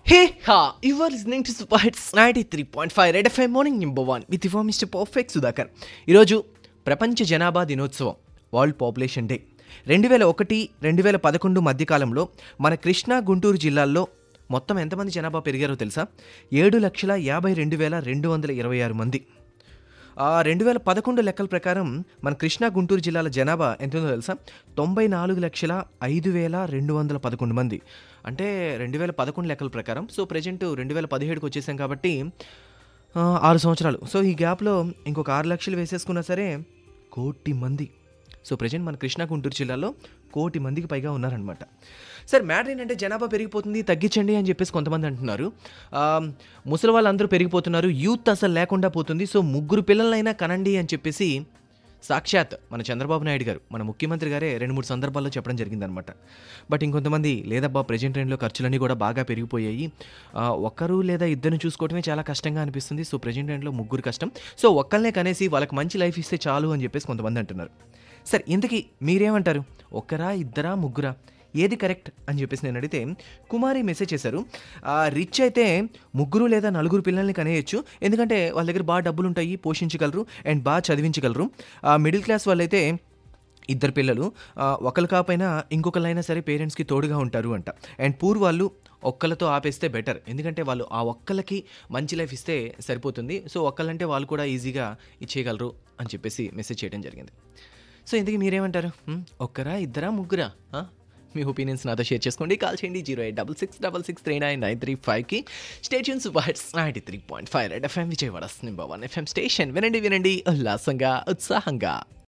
Hey ha! You are listening to Super Hits 93.5 Red FM Morning Number 1 with your Mr. Perfect Sudhakar. ఈరోజు ప్రపంచ జనాభా దినోత్సవం world population day రెండు వేల ఒకటి రెండు వేల పదకొండు మధ్యకాలంలో మన కృష్ణా గుంటూరు జిల్లాల్లో మొత్తం ఎంతమంది జనాభా పెరిగారో తెలుసా ఏడు లక్షల యాభై రెండు వేల రెండు వందల ఇరవై ఆరు మంది ఆ రెండు వేల పదకొండు లెక్కల ప్రకారం మన కృష్ణా గుంటూరు జిల్లాల జనాభా ఎంత ఉందో తెలుసా తొంభై నాలుగు లక్షల ఐదు వేల రెండు వందల పదకొండు మంది అంటే రెండు వేల పదకొండు లెక్కల ప్రకారం సో ప్రజెంట్ రెండు వేల పదిహేడుకి వచ్చేసాం కాబట్టి ఆ, ఆరు సంవత్సరాలు సో ఈ గ్యాప్లో ఇంకొక ఆరు లక్షలు వేసేసుకున్నా సరే కోటి మంది సో ప్రజెంట్ మన కృష్ణా గుంటూరు జిల్లాలో కోటి మందికి పైగా ఉన్నారనమాట సార్ మ్యాటర్ ఏంటంటే జనాభా పెరిగిపోతుంది తగ్గించండి అని చెప్పేసి కొంతమంది అంటున్నారు ఆ, ముసలి వాళ్ళందరూ పెరిగిపోతున్నారు యూత్ అసలు లేకుండా పోతుంది సో ముగ్గురు పిల్లలైనా కనండి అని చెప్పేసి సాక్షాత్ మన చంద్రబాబు నాయుడు గారు మన ముఖ్యమంత్రి గారే రెండు మూడు సందర్భాల్లో చెప్పడం జరిగిందనమాట బట్ ఇంకొంతమంది లేదబ్బా ప్రజెంట్ టైంలో ఖర్చులన్నీ కూడా బాగా పెరిగిపోయాయి ఆ, ఒక్కరు లేదా ఇద్దరిని చూసుకోవడమే చాలా కష్టంగా అనిపిస్తుంది సో ప్రజెంట్ టైంలో ముగ్గురు కష్టం సో ఒక్కళ్ళనే కనేసి వాళ్ళకి మంచి లైఫ్ ఇస్తే చాలు అని చెప్పేసి కొంతమంది అంటున్నారు సార్ ఇంతకీ మీరేమంటారు ఒక్కరా ఇద్దరా ముగ్గురా ఏది కరెక్ట్ అని చెప్పేసి నేను అడిగితే కుమారి మెసేజ్ చేశారు ఆ, రిచ్ అయితే ముగ్గురు లేదా నలుగురు పిల్లల్ని కనేయచ్చు ఎందుకంటే వాళ్ళ దగ్గర బాగా డబ్బులు ఉంటాయి పోషించగలరు అండ్ బాగా చదివించగలరు ఆ, మిడిల్ క్లాస్ వాళ్ళైతే ఇద్దరు పిల్లలు ఆ, ఒకరు కాకపోయినా ఇంకొకరైనా సరే పేరెంట్స్కి తోడుగా ఉంటారు అంట అండ్ పూర్ వాళ్ళు ఒక్కలతో ఆపేస్తే బెటర్ ఎందుకంటే వాళ్ళు ఆ ఒక్కలకి మంచి లైఫ్ ఇస్తే సరిపోతుంది సో ఒక్కలంటే వాళ్ళు కూడా ఈజీగా ఇచ్చేయగలరు అని చెప్పేసి మెసేజ్ చేయడం జరిగింది సో ఇంతకీ మీరేమంటారు హ్మ్? ఒక్కరా ఇద్దరా ముగ్గురా ఆ? మీ ఒపీనియన్స్ నాతో షేర్ చేసుకోండి కాల్ చేయండి zero eight double six double six three nine nine three ఫైవ్కి station super hits ninety three point five red FM Vijayawada number one FM station వినండి వినండి ఉల్లాసంగా ఉత్సాహంగా